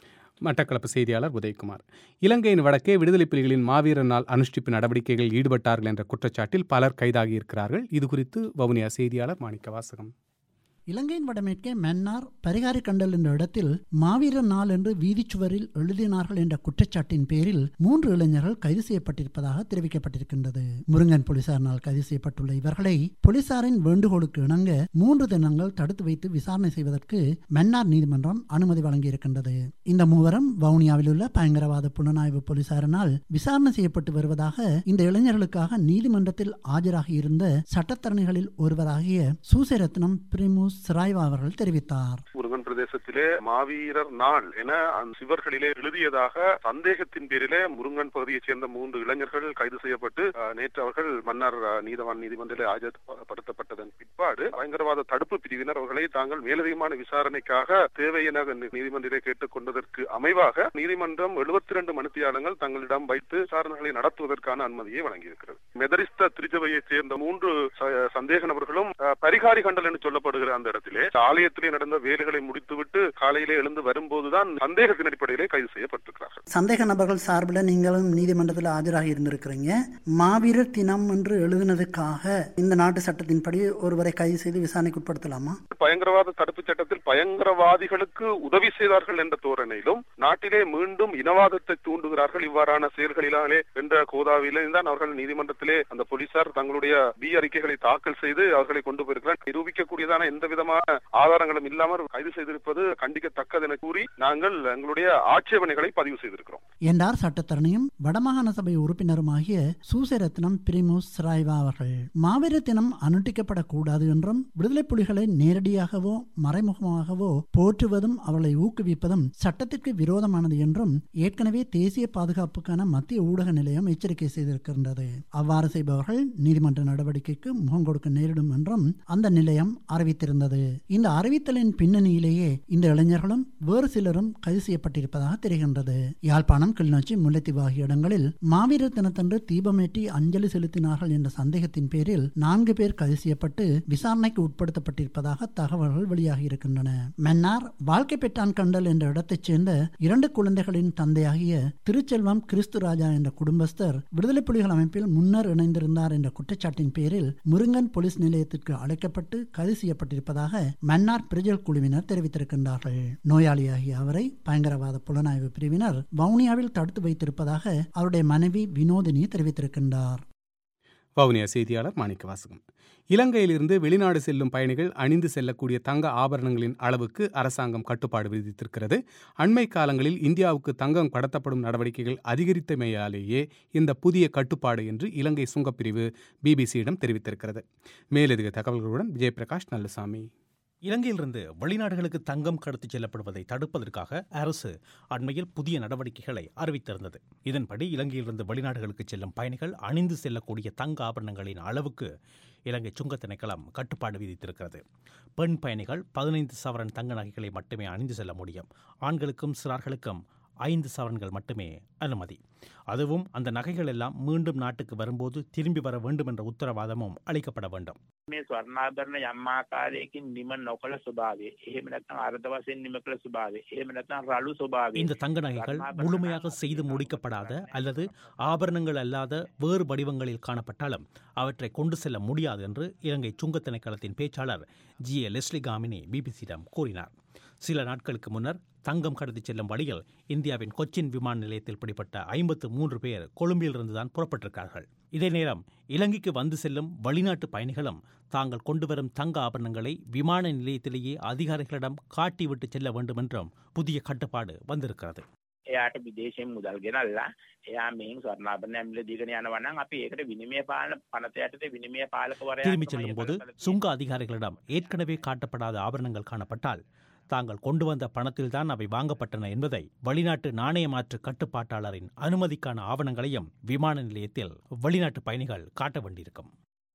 மட்டக்களப்பு செய்தியாளர் உதயகுமார் இலங்கையின் வடக்கே விடுதலை புலிகளின் மாவீரர் நாள் அனுஷ்டிப்பு நடவடிக்கைகளில் ஈடுபட்டார்கள் என்ற குற்றச்சாட்டில் பலர் கைதாகியிருக்கிறார்கள் இது குறித்து வவுனியா செய்தியாளர் மாணிக்க வாசகம் இலங்கையின் வடமேற்கே மன்னார் பரிகாரி கண்டல் என்ற இடத்தில் மாவீரர் நாள் என்று வீதிச்சுவரில் எழுதினார்கள் என்ற குற்றச்சாட்டின் பேரில் மூன்று இளைஞர்கள் கைது செய்யப்பட்டிருப்பதாக தெரிவிக்கப்பட்டிருக்கின்றது முருங்கன் போலீசார் நாள் கைது செய்யப்பட்டுள்ள இவர்களை போலீசாரின் வேண்டுகோளுக்கு இணங்க மூன்று தினங்கள் தடுத்து வைத்து விசாரணை செய்வதற்கு மன்னார் நீதிமன்றம் அனுமதி வழங்கியிருக்கின்றது இந்த மூவரும் வவுனியாவில் உள்ள பயங்கரவாத புலனாய்வு போலீசாரினால் விசாரணை செய்யப்பட்டு வருவதாக இந்த இளைஞர்களுக்காக நீதிமன்றத்தில் ஆஜராகி இருந்த சட்டத்தரணிகளில் ஒருவராகிய சூசரத்னம் பிரிமு சிராய்வா அவர்கள் தெரிவித்தார் முருகன் பிரதேசத்திலே மாவீரர் நாள் என அந்த சிவர்களிலே எழுதியதாக சந்தேகத்தின் பேரிலே முருங்கன் பகுதியைச் சேர்ந்த மூன்று இளைஞர்கள் கைது செய்யப்பட்டு அஹ், நேற்று அவர்கள் மன்னர் அஹ், நீதவான் நீதிமன்றத்தில் ஆஜர்படுத்தப்பட்டதன் பிற்பாடு பயங்கரவாத தடுப்பு பிரிவினர் அவர்களை தாங்கள் மேலதிகமான விசாரணைக்காக தேவை என நீதிமன்றத்திலே கேட்டுக் கொண்டதற்கு அமைவாக நீதிமன்றம் எழுபத்தி ரெண்டு மணித்தியாலங்கள் தங்களிடம் வைத்து விசாரணைகளை நடத்துவதற்கான அனுமதியை வழங்கியிருக்கிறது மெதரிஸ்த திருச்சபையைச் சேர்ந்த மூன்று ச- சந்தேக நபர்களும் அஹ், பரிகாரி கண்டல் என்று சொல்லப்படுகிற அந்த இடத்திலே ஆலயத்திலே நடந்த வேலைகளை முடித்துவிட்டு காலையிலே எழுந்து வரும்போதுதான் சந்தேகத்தின் அடிப்படையிலே கைது செய்யப்பட்டிருக்கிறார்கள் சந்தேக நபர்கள் சார்பில் நீங்களும் நீதிமன்றத்தில் ஆஜராகி இருந்திருக்கிறீங்க மாவீரர் தினம் என்று எழுதினதுக்காக இந்த நாட்டு சட்டத்தின்படி ஒருவரை கைது செய்து விசாரணைக்கு உட்படுத்தலாமா பயங்கரவாத தடுப்பு சட்டத்தில் பயங்கரவாதிகளுக்கு உதவி செய்தார்கள் என்ற தோரணையிலும் நாட்டிலே மீண்டும் இனவாதத்தை தூண்டுகிறார்கள் இவ்வாறான செயல்களினாலே என்ற கோதாவிலே தான் அவர்கள் நீதிமன்றத்திலே அந்த போலீசார் தங்களுடைய பி அறிக்கைகளை தாக்கல் செய்து அவர்களை கொண்டு போயிருக்கிறார் நிரூபிக்கக்கூடியதான எந்த விதமான ஆதாரங்களும் இல்லாமல் கைது செய்திருப்பது கண்டிக்கத்தக்கது என கூறி நாங்கள் எங்களுடைய ஆட்சேபனைகளை பதிவு செய்திருக்கிறோம் என்றார் சட்டத்தரணியும் வடமாகாண சபை உறுப்பினருமாகிய சூசரத்னம் பிரிமோஸ் சிராய்வா அவர்கள் மாவீர தினம் அனுட்டிக்கப்படக்கூடாது என்றும் விடுதலை புலிகளை நேரடியாகவோ மறைமுகமாகவோ போற்றுவதும் அவர்களை ஊக்குவிப்பதும் சட்டத்திற்கு விரோதமானது என்றும் ஏற்கனவே தேசிய பாதுகாப்புக்கான மத்திய ஊடக நிலையம் எச்சரிக்கை செய்திருக்கின்றது அவ்வாறு செய்பவர்கள் நீதிமன்ற நடவடிக்கைக்கு முகம் கொடுக்க நேரிடும் என்றும் அந்த நிலையம் அறிவித்திருந்தது இந்த அறிவித்தலின் பின்னணியிலேயே இந்த இளைஞர்களும் வேறு சிலரும் கைது செய்யப்பட்டிருப்பதாக தெரிகின்றது யாழ்ப்பாணம் கிளிநொச்சி முல்லைத்தீவு ஆகிய இடங்களில் மாவீரர் தினத்தன்று தீபமேற்றி அஞ்சலி செலுத்தினார்கள் என்ற சந்தேகத்தின் பேரில் நான்கு பேர் கைது செய்யப்பட்டு விசாரணைக்கு உட்படுத்தப்பட்டிருப்பதாக தகவல்கள் வெளியாகி இருக்கின்றன மன்னார் வாழ்க்கை பெற்றான் கண்டல் என்ற இடத்தைச் சேர்ந்த இரண்டு குழந்தைகளின் தந்தையாகிய திருச்செல்வம் கிறிஸ்து ராஜா என்ற குடும்பஸ்தர் விடுதலை புலிகள் அமைப்பில் முன்னர் இணைந்திருந்தார் என்ற குற்றச்சாட்டின் பேரில் முருங்கன் போலீஸ் நிலையத்திற்கு அழைக்கப்பட்டு கைது செய்யப்பட்டிருப்பதாக மன்னார் பிரஜல் குழுவினர் தெரிவித்திருக்கின்றார்கள் நோயாளியாகிய அவரை பயங்கரவாத புலனாய்வு பிரிவினர் வவுனியாவில் தடுத்து வைத்திருப்பதாக அவருடைய மனைவி வினோதினி தெரிவித்திருக்கின்றார் வவுனியா செய்தியாளர் மாணிக்க வாசகம் இலங்கையிலிருந்து வெளிநாடு செல்லும் பயணிகள் அணிந்து செல்லக்கூடிய தங்க ஆபரணங்களின் அளவுக்கு அரசாங்கம் கட்டுப்பாடு விதித்திருக்கிறது அண்மை காலங்களில் இந்தியாவுக்கு தங்கம் கடத்தப்படும் நடவடிக்கைகள் அதிகரித்தமையாலேயே இந்த புதிய கட்டுப்பாடு என்று இலங்கை சுங்கப்பிரிவு பிபிசியிடம் தெரிவித்திருக்கிறது மேலதிக தகவல்களுடன் விஜயபிரகாஷ் நல்லசாமி இலங்கையிலிருந்து வெளிநாடுகளுக்கு தங்கம் கடத்திச் செல்லப்படுவதை தடுப்பதற்காக அரசு அண்மையில் புதிய நடவடிக்கைகளை அறிவித்திருந்தது இதன்படி இலங்கையிலிருந்து வெளிநாடுகளுக்கு செல்லும் பயணிகள் அணிந்து செல்லக்கூடிய தங்க ஆபரணங்களின் அளவுக்கு இலங்கை சுங்கத் திணைக்களம் கட்டுப்பாடு விதித்திருக்கிறது பெண் பயணிகள் பதினைந்து சவரன் தங்க நகைகளை மட்டுமே அணிந்து செல்ல முடியும் ஆண்களுக்கும் சிறார்களுக்கும் ஐந்து சவரன்கள் மட்டுமே அனுமதி அதுவும் அந்த நகைகள் எல்லாம் மீண்டும் நாட்டுக்கு வரும்போது திரும்பி வர வேண்டும் என்ற உத்தரவாதமும் அளிக்கப்பட வேண்டும் මේ ස්වර්ණාභරණ යම් ආකාරයකින් නිම නොකළ ස්වභාවය එහෙම නැත්නම් අර්ධ වශයෙන් නිම කළ ස්වභාවය එහෙම නැත්නම් රළු ස්වභාවය இந்த தங்க நகைகள் முழுமையாக செய்து முடிக்கப்படாத அல்லது ஆபரணங்கள் அல்லாத வேறு வடிவங்களில் காணப்பட்டாலும் அவற்றை கொண்டு செல்ல முடியாது என்று இலங்கை சுங்கத் திணைக்களத்தின் பேச்சாளர் ஜி ஏ லெஸ்லி காமினி பிபிசியிடம் கூறினார் சில நாட்களுக்கு முன்னர் தங்கம் கடத்திச் செல்லும் வழியில் இந்தியாவின் கொச்சின் விமான நிலையத்தில் பிடிப்பட்ட ஐம்பத்து மூன்று பேர் கொழும்பிலிருந்துதான் புறப்பட்டிருக்கார்கள் இதே நேரம் இலங்கைக்கு வந்து செல்லும் வெளிநாட்டு பயணிகளும் தாங்கள் கொண்டு வரும் தங்க ஆபரணங்களை விமான நிலையத்திலேயே அதிகாரிகளிடம் காட்டிவிட்டு செல்ல வேண்டும் என்றும் புதிய கட்டுப்பாடு வந்திருக்கிறது එයාට විදේශයෙන් මුදල් ගෙනල්ලා එයා මෙයින් ස්වර්ණාභරණ ඇමිල දීගෙන යනවා නම් අපි ඒකට විනිමය පාලන පනත යටතේ විනිමය පාලකවරයා திரும்பிச் செல்லும் போது சுங்க அதிகாரிகளிடம் ஏற்கனவே காட்டப்படாத ஆபரணங்கள் காணப்பட்டால் தாங்கள் கொண்டு வந்த பணத்தில்தான் அவை வாங்கப்பட்டன என்பதை வெளிநாட்டு நாணய மாற்று கட்டுப்பாட்டாளரின் அனுமதிக்கான ஆவணங்களையும் விமான நிலையத்தில் வெளிநாட்டு பயணிகள் காட்ட வேண்டியிருக்கும்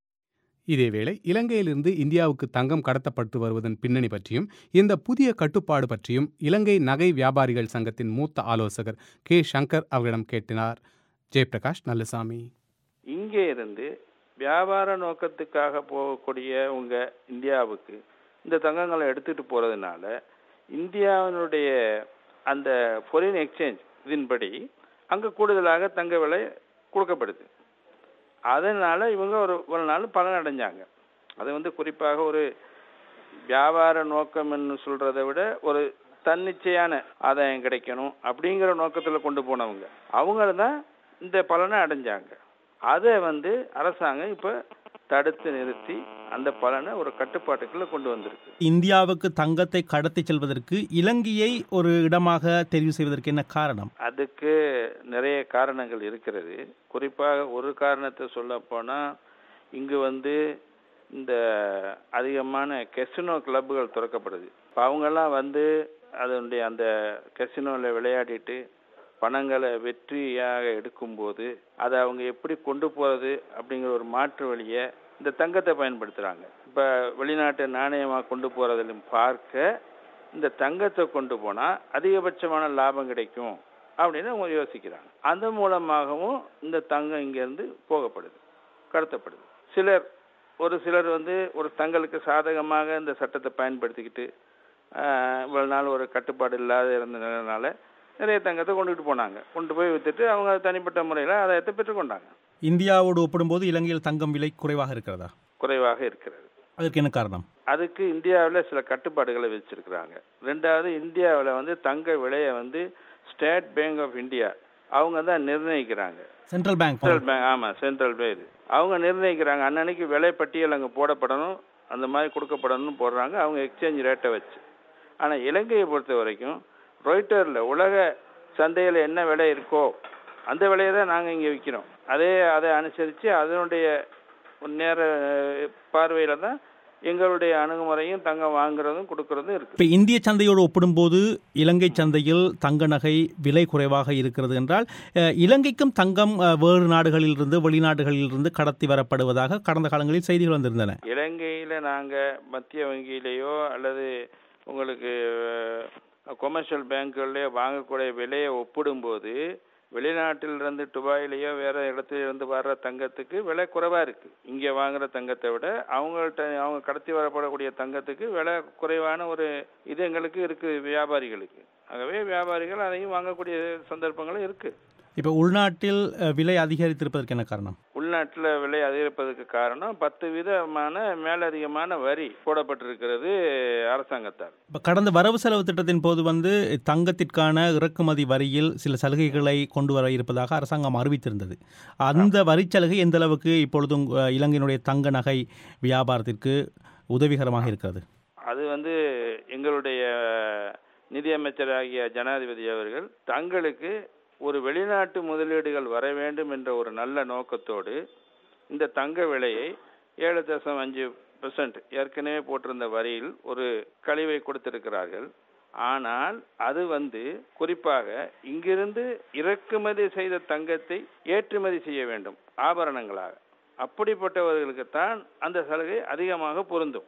இதேவேளை இலங்கையிலிருந்து இந்தியாவுக்கு தங்கம் கடத்தப்பட்டு வருவதன் பின்னணி பற்றியும் இந்த புதிய கட்டுப்பாடு பற்றியும் இலங்கை நகை வியாபாரிகள் சங்கத்தின் மூத்த ஆலோசகர் கே சங்கர் அவரிடம் கேட்டினார் ஜெயபிரகாஷ் நல்லசாமி இங்கே இருந்து வியாபார நோக்கத்துக்காக போகக்கூடிய உங்க இந்தியாவுக்கு இந்த தங்கங்களை எடுத்துட்டு போறதுனால இந்தியாவினுடைய அந்த ஃபாரின் எக்ஸ்சேஞ்ச் இதன்படி அங்கே கூடுதலாக தங்க விலை கொடுக்கப்படுது அதனால இவங்க ஒரு ஒரு நாள் பலன் அடைஞ்சாங்க அது வந்து குறிப்பாக ஒரு வியாபார நோக்கம்னு சொல்றதை விட ஒரு தன்னிச்சையான ஆதாயம் கிடைக்கணும் அப்படிங்கிற நோக்கத்தில் கொண்டு போனவங்க அவங்க தான் இந்த பலனை அடைஞ்சாங்க அதை வந்து அரசாங்கம் இப்போ தடுத்து நிறுத்தி அந்த பலனை ஒரு கட்டுப்பாட்டுக்குள்ள கொண்டு வந்திருக்கு இந்தியாவுக்கு தங்கத்தை கடத்தி செல்வதற்கு இலங்கையை ஒரு இடமாக தெரிவு செய்வதற்கு என்ன காரணம் அதுக்கு நிறைய காரணங்கள் இருக்கிறது குறிப்பாக ஒரு காரணத்தை சொல்ல போனா இங்கு வந்து இந்த அதிகமான கெசினோ கிளப்புகள் திறக்கப்படுது இப்போ அவங்கெல்லாம் வந்து அதனுடைய அந்த கெசினோவில் விளையாடிட்டு பணங்களை வெற்றியாக எடுக்கும்போது அதை அவங்க எப்படி கொண்டு போகிறது அப்படிங்கிற ஒரு மாற்று வழியை இந்த தங்கத்தை பயன்படுத்துகிறாங்க இப்போ வெளிநாட்டு நாணயமாக கொண்டு போகிறதிலும் பார்க்க இந்த தங்கத்தை கொண்டு போனால் அதிகபட்சமான லாபம் கிடைக்கும் அப்படின்னு அவங்க யோசிக்கிறாங்க அந்த மூலமாகவும் இந்த தங்கம் இங்கேருந்து போகப்படுது கடத்தப்படுது சிலர் ஒரு சிலர் வந்து ஒரு தங்களுக்கு சாதகமாக இந்த சட்டத்தை பயன்படுத்திக்கிட்டு இவ்வளோ நாள் ஒரு கட்டுப்பாடு இல்லாத இருந்ததுனால நிறைய தங்கத்தை கொண்டுகிட்டு போனாங்க கொண்டு போய் விற்றுட்டு அவங்க தனிப்பட்ட முறையில் ஆதாயத்தை பெற்றுக்கொண்டாங்க இந்தியாவோடு ஒப்பிடும்போது இலங்கையில் தங்கம் விலை குறைவாக இருக்கிறதா குறைவாக இருக்கிறது அதற்கு என்ன காரணம் அதுக்கு இந்தியாவில் சில கட்டுப்பாடுகளை வச்சிருக்கிறாங்க ரெண்டாவது இந்தியாவில் வந்து தங்க விலையை வந்து ஸ்டேட் பேங்க் ஆஃப் இந்தியா அவங்க தான் நிர்ணயிக்கிறாங்க சென்ட்ரல் பேங்க் சென்ட்ரல் பேங்க் ஆமாம் சென்ட்ரல் பேங்க் அவங்க நிர்ணயிக்கிறாங்க அன்னன்னைக்கு விலை பட்டியல் அங்கே போடப்படணும் அந்த மாதிரி கொடுக்கப்படணும்னு போடுறாங்க அவங்க எக்ஸ்சேஞ்ச் ரேட்டை வச்சு ஆனால் இலங்கையை பொறுத்த வரைக்கும் ரொய்ட்டரில் உலக சந்தையில் என்ன விலை இருக்கோ அந்த விலையை தான் நாங்கள் இங்கே விற்கிறோம் அதே அதை அனுசரித்து அதனுடைய நேர பார்வையில் தான் எங்களுடைய அணுகுமுறையும் தங்கம் வாங்குறதும் கொடுக்கறதும் இருக்கு இப்போ இந்திய சந்தையோடு ஒப்பிடும்போது இலங்கை சந்தையில் தங்க நகை விலை குறைவாக இருக்கிறது என்றால் அஹ், இலங்கைக்கும் தங்கம் அஹ், வேறு நாடுகளிலிருந்து வெளிநாடுகளிலிருந்து கடத்தி வரப்படுவதாக கடந்த காலங்களில் செய்திகள் வந்திருந்தன இலங்கையில் நாங்கள் மத்திய வங்கியிலேயோ அல்லது உங்களுக்கு கொமர்ஷியல் பேங்க்குள்ளேயோ வாங்கக்கூடிய விலையை ஒப்பிடும்போது வெளிநாட்டிலிருந்து துபாயிலேயோ வேற இடத்துல இருந்து வர்ற தங்கத்துக்கு விலை குறைவா இருக்கு இங்க வாங்குற தங்கத்தை விட அவங்கள்ட்ட அவங்க கடத்தி வரப்படக்கூடிய தங்கத்துக்கு விலை குறைவான ஒரு இது எங்களுக்கு இருக்கு வியாபாரிகளுக்கு ஆகவே வியாபாரிகள் அதையும் வாங்கக்கூடிய சந்தர்ப்பங்களும் இருக்கு இப்போ உள்நாட்டில் அஹ், விலை அதிகரித்திருப்பதற்கு என்ன காரணம் உள்நாட்டில் விலை அதிகரிப்பதற்கு காரணம் பத்து விதமான மேலதிகமான வரி போடப்பட்டிருக்கிறது அரசாங்கத்தால் இப்போ கடந்த வரவு செலவு திட்டத்தின் போது வந்து தங்கத்திற்கான இறக்குமதி வரியில் சில சலுகைகளை கொண்டு வர இருப்பதாக அரசாங்கம் அறிவித்திருந்தது அந்த வரிச்சலுகை எந்த அளவுக்கு இப்பொழுதும் அஹ், இலங்கையினுடைய தங்க நகை வியாபாரத்திற்கு உதவிகரமாக இருக்கிறது அது வந்து எங்களுடைய நிதியமைச்சராகிய ஜனாதிபதி அவர்கள் தங்களுக்கு ஒரு வெளிநாட்டு முதலீடுகள் வர வேண்டும் என்ற ஒரு நல்ல நோக்கத்தோடு இந்த தங்க விலையை ஏழு தசம் அஞ்சு பெர்சன்ட் ஏற்கனவே போட்டிருந்த வரியில் ஒரு கழிவை கொடுத்திருக்கிறார்கள் ஆனால் அது வந்து குறிப்பாக இங்கிருந்து இறக்குமதி செய்த தங்கத்தை ஏற்றுமதி செய்ய வேண்டும் ஆபரணங்களாக அப்படிப்பட்டவர்களுக்குத்தான் அந்த சலுகை அதிகமாக பொருந்தும்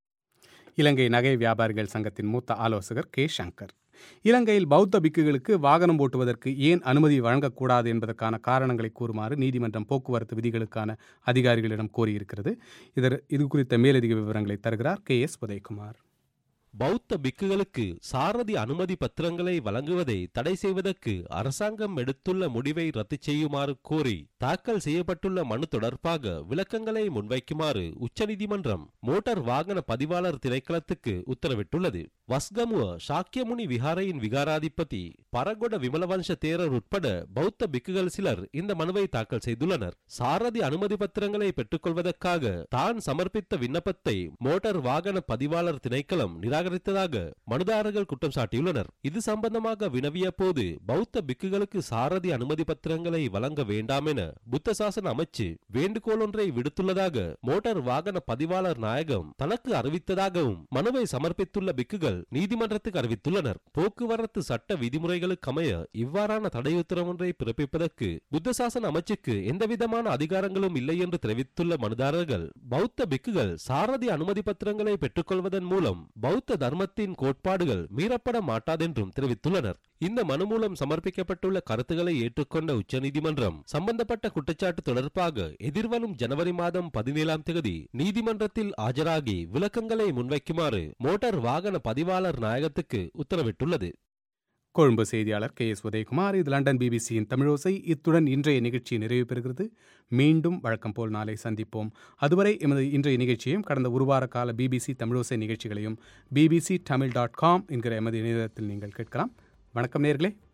இலங்கை நகை வியாபாரிகள் சங்கத்தின் மூத்த ஆலோசகர் கே சங்கர் இலங்கையில் பௌத்த பிக்குகளுக்கு வாகனம் ஓட்டுவதற்கு ஏன் அனுமதி வழங்கக்கூடாது என்பதற்கான காரணங்களை கூறுமாறு நீதிமன்றம் போக்குவரத்து விதிகளுக்கான அதிகாரிகளிடம் கோரியிருக்கிறது இதர் இது குறித்த மேலதிக விவரங்களை தருகிறார் கே எஸ் உதயகுமார் பௌத்த பிக்குகளுக்கு சாரதி அனுமதி பத்திரங்களை வழங்குவதை தடை செய்வதற்கு அரசாங்கம் எடுத்துள்ள முடிவை ரத்து செய்யுமாறு கோரி தாக்கல் செய்யப்பட்டுள்ள மனு தொடர்பாக விளக்கங்களை முன்வைக்குமாறு உச்சநீதிமன்றம் மோட்டார் வாகன பதிவாளர் திணைக்களத்துக்கு உத்தரவிட்டுள்ளது வஸ்கமுவ சாக்கியமுனி விகாரையின் விகாராதிபதி பரகொட விமலவம்ச தேரர் உட்பட பௌத்த பிக்குகள் சிலர் இந்த மனுவை தாக்கல் செய்துள்ளனர் சாரதி அனுமதி பத்திரங்களை பெற்றுக்கொள்வதற்காக தான் சமர்ப்பித்த விண்ணப்பத்தை மோட்டார் வாகன பதிவாளர் திணைக்களம் நிராகரித்ததாக மனுதாரர்கள் குற்றம் சாட்டியுள்ளனர் இது சம்பந்தமாக வினவிய போது பௌத்த பிக்குகளுக்கு சாரதி அனுமதி பத்திரங்களை வழங்க வேண்டாம் என புத்த சாசன அமைச்சு வேண்டுகோள் ஒன்றை விடுத்துள்ளதாக மோட்டார் வாகன பதிவாளர் நாயகம் தனக்கு அறிவித்ததாகவும் மனுவை சமர்ப்பித்துள்ள பிக்குகள் நீதிமன்றத்துக்கு அறிவித்துள்ளனர் போக்குவரத்து சட்ட விதிமுறைகளுக்கு அமைய இவ்வாறான தடை உத்தரவு ஒன்றை பிறப்பிப்பதற்கு புத்த சாசன அமைச்சுக்கு எந்தவிதமான அதிகாரங்களும் இல்லை என்று தெரிவித்துள்ள மனுதாரர்கள் பௌத்த பிக்குகள் சாரதி அனுமதி பத்திரங்களை பெற்றுக்கொள்வதன் மூலம் பௌத்த தர்மத்தின் கோட்பாடுகள் மீறப்பட மாட்டாதென்றும் தெரிவித்துள்ளனர் இந்த மனு மூலம் சமர்ப்பிக்கப்பட்டுள்ள கருத்துக்களை ஏற்றுக்கொண்ட உச்சநீதிமன்றம் சம்பந்தப்பட்ட குற்றச்சாட்டு தொடர்பாக எதிர்வரும் ஜனவரி மாதம் பதினேழாம் தேதி நீதிமன்றத்தில் ஆஜராகி விளக்கங்களை முன்வைக்குமாறு மோட்டார் வாகன பதிவாளர் நாயகத்துக்கு உத்தரவிட்டுள்ளது கொழும்பு செய்தியாளர் கே எஸ் உதயகுமார் இது லண்டன் பிபிசியின் தமிழோசை இத்துடன் இன்றைய நிகழ்ச்சி நிறைவு பெறுகிறது மீண்டும் வழக்கம் போல் நாளை சந்திப்போம் அதுவரை எமது இன்றைய நிகழ்ச்சியையும் கடந்த ஒரு வார கால பிபிசி தமிழோசை நிகழ்ச்சிகளையும் பிபிசி தமிழ் டாட் காம் என்கிற எமது இணையதளத்தில் நீங்கள் கேட்கலாம் வணக்கம் நேர்களே